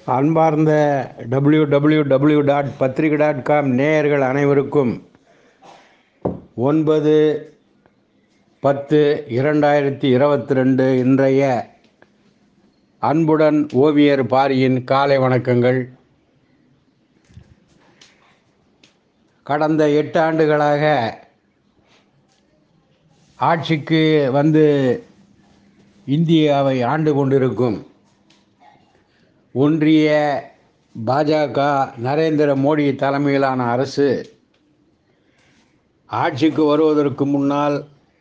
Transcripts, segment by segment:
அன்பார்ந்த W W W dot Pathrikai dot com நேயர்கள் அனைவருக்கும் ஒன்பது பத்து இரண்டாயிரத்தி இருபத்தி ரெண்டு இன்றைய அன்புடன் ஓவியர் பாரியின் காலை வணக்கங்கள் கடந்த எட்டு ஆண்டுகளாக ஆட்சிக்கு வந்து இந்தியாவை ஆண்டு கொண்டிருக்கும் ஒன்றிய பாஜக நரேந்திர மோடி தலைமையிலான அரசு ஆட்சிக்கு வருவதற்கு முன்னால்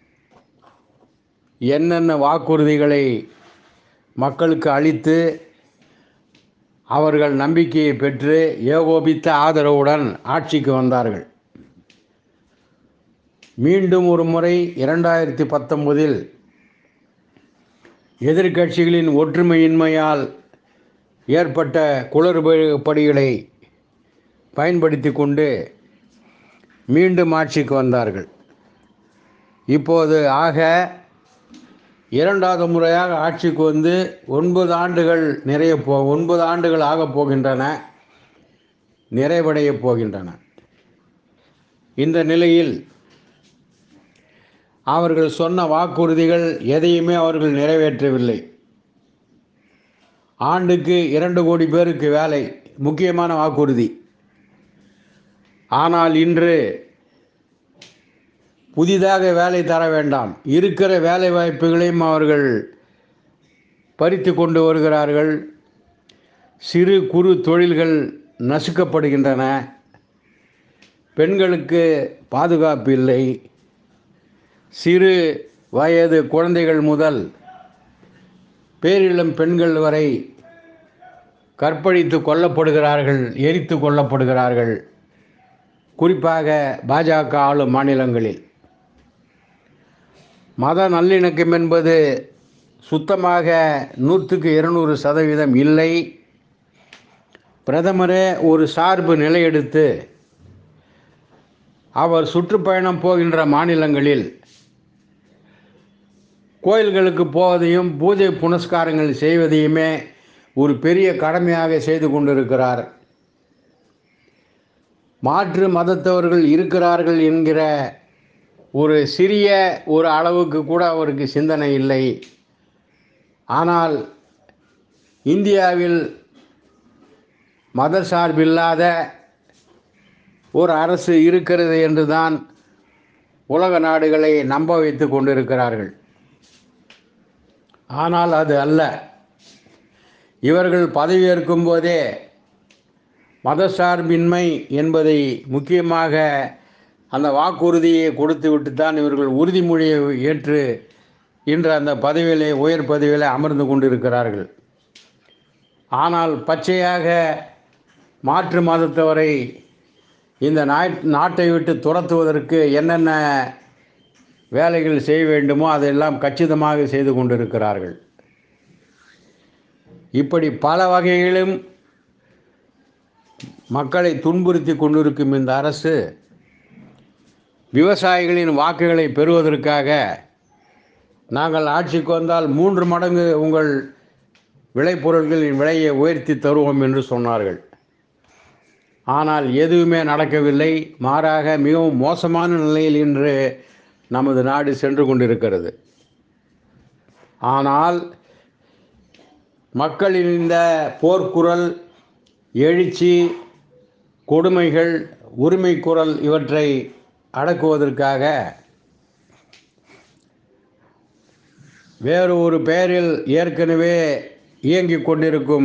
என்னென்ன வாக்குறுதிகளை மக்களுக்கு அளித்து அவர்கள் நம்பிக்கையை பெற்று ஏகோபித்த ஆதரவுடன் ஆட்சிக்கு வந்தார்கள் மீண்டும் ஒரு முறை இரண்டாயிரத்தி பத்தொன்பதில் எதிர்க்கட்சிகளின் ஒற்றுமையின்மையால் ஏற்பட்ட குளறுபடிகளை பயன்படுத்தி கொண்டு மீண்டும் ஆட்சிக்கு வந்தார்கள் இப்போது ஆக இரண்டாவது முறையாக ஆட்சிக்கு வந்து ஒன்பது ஆண்டுகள் நிறைய போ ஒன்பது ஆண்டுகள் ஆகப் போகின்றன நிறைவடையப் போகின்றன இந்த நிலையில் அவர்கள் சொன்ன வாக்குறுதிகள் எதையுமே அவர்கள் நிறைவேற்றவில்லை ஆண்டுக்கு இரண்டு கோடி பேருக்கு வேலை முக்கியமான வாக்குறுதி ஆனால் இன்று புதிதாக வேலை தர வேண்டாம் இருக்கிற வேலை வாய்ப்புகளையும் அவர்கள் பறித்து கொண்டு வருகிறார்கள் சிறு குறு தொழில்கள் நசுக்கப்படுகின்றன பெண்களுக்கு பாதுகாப்பு இல்லை சிறு வயது குழந்தைகள் முதல் பேரிளம் பெண்கள் வரை கற்பழித்து கொல்லப்படுகிறார்கள் எரித்து கொல்லப்படுகிறார்கள் குறிப்பாக பாஜக ஆளும் மாநிலங்களில் மத நல்லிணக்கம் என்பது சுத்தமாக நூற்றுக்கு இருநூறு சதவீதம் இல்லை பிரதமரே ஒரு சார்பு நிலையெடுத்து அவர் சுற்றுப்பயணம் போகின்ற மாநிலங்களில் கோயில்களுக்கு போவதையும் பூஜை புனஸ்காரங்கள் செய்வதையுமே ஒரு பெரிய கடமையாக செய்து கொண்டிருக்கிறார் மாற்று மதத்தவர்கள் இருக்கிறார்கள் என்கிற ஒரு சிறிய ஒரு அளவுக்கு கூட அவருக்கு சிந்தனை இல்லை ஆனால் இந்தியாவில் மத சார்பில்லாத ஒரு அரசு இருக்கிறது என்று தான் உலக நாடுகளை நம்ப வைத்து கொண்டிருக்கிறார்கள் ஆனால் அது அல்ல இவர்கள் பதவியேற்கும் போதே மதசார்பின்மை என்பதை முக்கியமாக அந்த வாக்குறுதியை கொடுத்து விட்டு தான் இவர்கள் உறுதிமொழியை ஏற்று இன்று அந்த பதவியிலே உயர் பதவியிலே அமர்ந்து கொண்டிருக்கிறார்கள் ஆனால் பச்சையாக மாற்று மதத்தவரை இந்த நாட்டை விட்டு துரத்துவதற்கு என்னென்ன வேலைகள் செய்ய வேண்டுமோ அதையெல்லாம் கச்சிதமாக செய்து கொண்டிருக்கிறார்கள் இப்படி பல வகையிலும் மக்களை துன்புறுத்தி கொண்டிருக்கும் இந்த அரசு விவசாயிகளின் வாக்குகளை பெறுவதற்காக நாங்கள் ஆட்சிக்கு வந்தால் மூன்று மடங்கு உங்கள் விளைபொருட்களின் விலையை உயர்த்தி தருவோம் என்று சொன்னார்கள் ஆனால் எதுவுமே நடக்கவில்லை மாறாக மிகவும் மோசமான நிலையில் இன்று நமது நாடு சென்று கொண்டிருக்கிறது ஆனால் மக்களின் இந்த போர்க்குரல் எழுச்சி கொடுமைகள் உரிமை குரல் இவற்றை அடக்குவதற்காக வேறு ஒரு பெயரில் ஏற்கனவே இயங்கிக் கொண்டிருக்கும்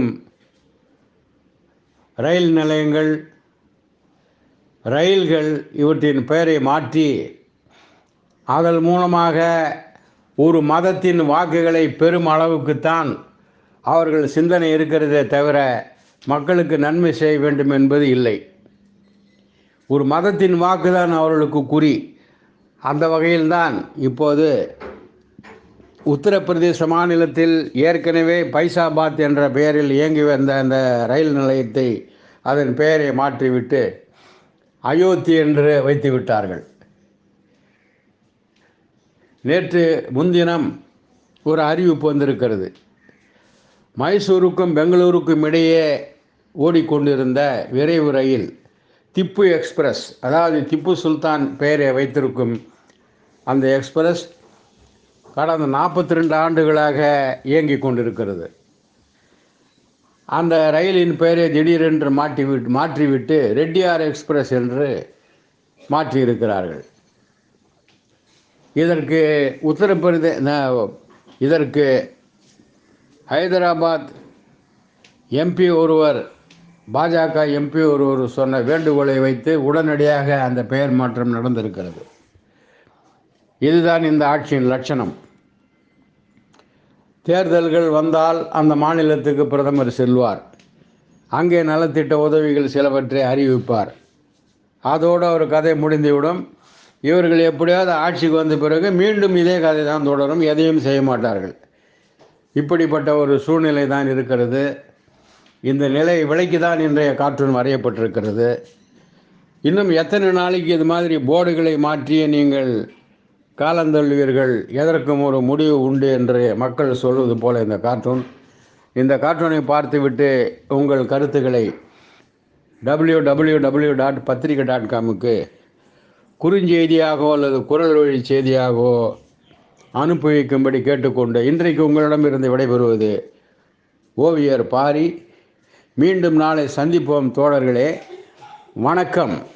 ரயில் நிலையங்கள் ரயில்கள் இவற்றின் பெயரை மாற்றி அதன் மூலமாக ஒரு மதத்தின் வாக்குகளை பெரும் அளவுக்குத்தான் அவர்கள் சிந்தனை இருக்கிறதே தவிர மக்களுக்கு நன்மை செய்ய வேண்டும் என்பது இல்லை ஒரு மதத்தின் வாக்கு தான் அவர்களுக்கு குறி அந்த வகையில்தான் இப்போது உத்தரப்பிரதேச மாநிலத்தில் ஏற்கனவே பைசாபாத் என்ற பெயரில் இயங்கி வந்த அந்த ரயில் நிலையத்தை அதன் பெயரை மாற்றிவிட்டு அயோத்தி என்று வைத்து விட்டார்கள் நேற்று முன்தினம் ஒரு அறிவிப்பு வந்திருக்கிறது மைசூருக்கும் பெங்களூருக்கும் இடையே ஓடிக்கொண்டிருந்த விரைவு ரயில் திப்பு எக்ஸ்பிரஸ் அதாவது திப்பு சுல்தான் பெயரை வைத்திருக்கும் அந்த எக்ஸ்பிரஸ் கடந்த நாற்பத்தி ரெண்டு ஆண்டுகளாக இயங்கிக் கொண்டிருக்கிறது அந்த ரயிலின் பெயரை திடீரென்று மாற்றிவிட்டு மாற்றிவிட்டு ரெட்டியார் எக்ஸ்பிரஸ் என்று மாற்றியிருக்கிறார்கள் இதற்கு உத்தரப்பிரதே ந- இதற்கு ஹைதராபாத் எம்பி ஒருவர் பாஜக எம்பி ஒருவர் சொன்ன வேண்டுகோளை வைத்து உடனடியாக அந்த பெயர் மாற்றம் நடந்திருக்கிறது இதுதான் இந்த ஆட்சியின் லட்சணம் தேர்தல்கள் வந்தால் அந்த மாநிலத்துக்கு பிரதமர் செல்வார் அங்கே நலத்திட்ட உதவிகள் சிலவற்றை அறிவிப்பார் அதோடு ஒரு கதை முடிந்துவிடும் இவர்கள் எப்படியாவது ஆட்சிக்கு வந்த பிறகு மீண்டும் இதே கதை தான் தொடரும் எதையும் செய்ய மாட்டார்கள் இப்படிப்பட்ட ஒரு சூழ்நிலை தான் இருக்கிறது இந்த நிலை விலைக்கு தான் இன்றைய கார்ட்டூன் வரையப்பட்டிருக்கிறது இன்னும் எத்தனை நாளைக்கு இது மாதிரி போர்டுகளை மாற்றிய நீங்கள் காலந்தள்ளுவீர்கள் எதற்கும் ஒரு முடிவு உண்டு என்று மக்கள் சொல்வது போல இந்த கார்ட்டூன் இந்த கார்ட்டூனை பார்த்துவிட்டு உங்கள் கருத்துக்களை W W W dot Pathrikai dot காமுக்கு குறுஞ்செய்தியாகவோ அல்லது குரல் வழி செய்தியாகவோ அனுப்பி வைக்கும்படி கேட்டுக்கொண்டு இன்றைக்கு உங்களிடமிருந்து விடைபெறுவது ஓவியர் பாரி மீண்டும் நாளை சந்திப்போம் தோழர்களே வணக்கம்